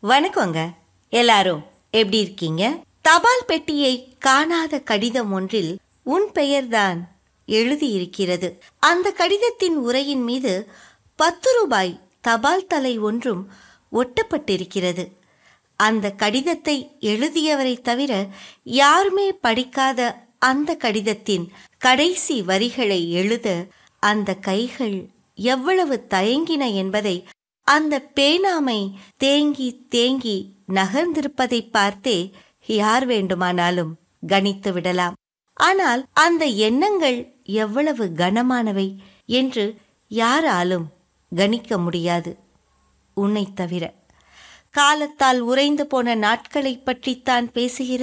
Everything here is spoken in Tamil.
வணக்கங்க எல்லாரும் எப்படி இருக்கீங்க தபால் பெட்டியை காணாத கடிதம் ஒன்றில் உன் பெயர்தான் எழுதியிருக்கிறது அந்த கடிதத்தின் உரையின் மீது பத்து ரூபாய் தபால் தலை ஒன்றும் ஒட்டப்பட்டிருக்கிறது அந்த கடிதத்தை எழுதியவரை தவிர யாருமே படிக்காத அந்த கடிதத்தின் கடைசி வரிகளை எழுத அந்த கைகள் எவ்வளவு தயங்கின என்பதை அந்த பேனாமை தேங்கி தேங்கி நகர்ந்திருப்பதை பார்த்தே யார் வேண்டுமானாலும் கணித்து விடலாம் ஆனால் அந்த எண்ணங்கள் எவ்வளவு கனமானவை என்று யாராலும் கணிக்க முடியாது உன்னை தவிர காலத்தால் உறைந்து போன நாட்களைப் பற்றித்தான் பேசுகிறது